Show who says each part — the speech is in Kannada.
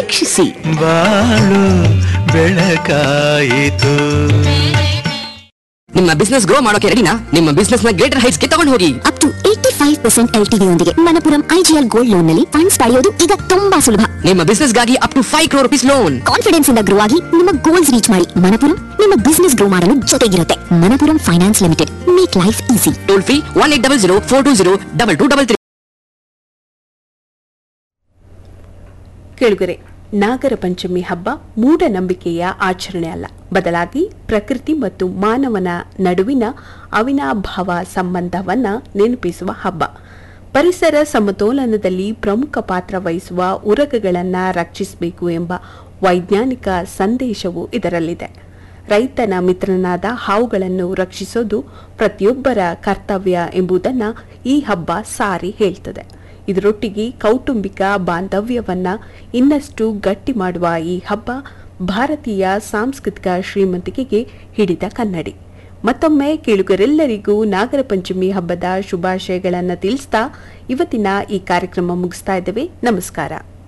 Speaker 1: ರಕ್ಷಿಸಿ
Speaker 2: ಬಾಳು ಬೆಳಕಾಯಿತು
Speaker 1: ನಿಮ್ಮ ಬಿಸ್ನೆಸ್ ಗ್ರೋ ಮಾಡೋಕೆ ರೆಡಿನಾ ನಿಮ್ಮ ಬಿಸ್ನೆಸ್ ನ ಗ್ರೇಟರ್ ಹೈಟ್ಸ್ ಗೆ ತಗೊಂಡು ಹೋಗಿ
Speaker 3: up to eighty five percent L ಯೊಂದಿಗೆ ಮಣಪುರಂ ಐಜಿಎಲ್ ಗೋಲ್ಡ್ ಲೋನ್ ನಲ್ಲಿ ಫಂಡ್ಸ್ ಪಡೆಯೋದು ಈಗ ತುಂಬಾ ಸುಲಭ
Speaker 1: ನಿಮ್ಮ ಬಿಸ್ನೆಸ್ ಗಾಗಿ up to five crore rupees loan
Speaker 3: confidence ಇಂದ ಗ್ರೋ ಆಗಿ ನಿಮ್ಮ ಗೋಲ್ಸ್ ರೀಚ್ ಮಾಡಿ ಮಣಪುರಂ ನಿಮ್ಮ ಬಿಸ್ನೆಸ್ ಗ್ರೋ ಮಾಡಲು ಜೊತೆಗಿರುತ್ತೆ Manappuram finance limited make life easy
Speaker 1: toll free one eight double zero four two zero double two double three
Speaker 4: ಕೇಳುಗರೆ ನಾಗರ ಪಂಚಮಿ ಹಬ್ಬ ಮೂಢನಂಬಿಕೆಯ ಆಚರಣೆ ಅಲ್ಲ ಬದಲಾಗಿ ಪ್ರಕೃತಿ ಮತ್ತು ಮಾನವನ ನಡುವಿನ ಅವಿನಾಭಾವ ಸಂಬಂಧವನ್ನ ನೆನಪಿಸುವ ಹಬ್ಬ ಪರಿಸರ ಸಮತೋಲನದಲ್ಲಿ ಪ್ರಮುಖ ಪಾತ್ರ ವಹಿಸುವ ಉರಗಗಳನ್ನು ರಕ್ಷಿಸಬೇಕು ಎಂಬ ವೈಜ್ಞಾನಿಕ ಸಂದೇಶವು ಇದರಲ್ಲಿದೆ ರೈತನ ಮಿತ್ರನಾದ ಹಾವುಗಳನ್ನು ರಕ್ಷಿಸೋದು ಪ್ರತಿಯೊಬ್ಬರ ಕರ್ತವ್ಯ ಎಂಬುದನ್ನು ಈ ಹಬ್ಬ ಸಾರಿ ಹೇಳ್ತದೆ ಇದರೊಟ್ಟಿಗೆ ಕೌಟುಂಬಿಕ ಬಾಂಧವ್ಯವನ್ನ ಇನ್ನಷ್ಟು ಗಟ್ಟಿ ಮಾಡುವ ಈ ಹಬ್ಬ ಭಾರತೀಯ ಸಾಂಸ್ಕೃತಿಕ ಶ್ರೀಮಂತಿಕೆಗೆ ಹಿಡಿದ ಕನ್ನಡಿ ಮತ್ತೊಮ್ಮೆ ಕೇಳುಗರೆಲ್ಲರಿಗೂ ನಾಗರ ಪಂಚಮಿ ಹಬ್ಬದ ಶುಭಾಶಯಗಳನ್ನು ತಿಳಿಸ್ತಾ ಇವತ್ತಿನ ಈ ಕಾರ್ಯಕ್ರಮ ಮುಗಿಸ್ತಾ ಇದ್ದೇವೆ ನಮಸ್ಕಾರ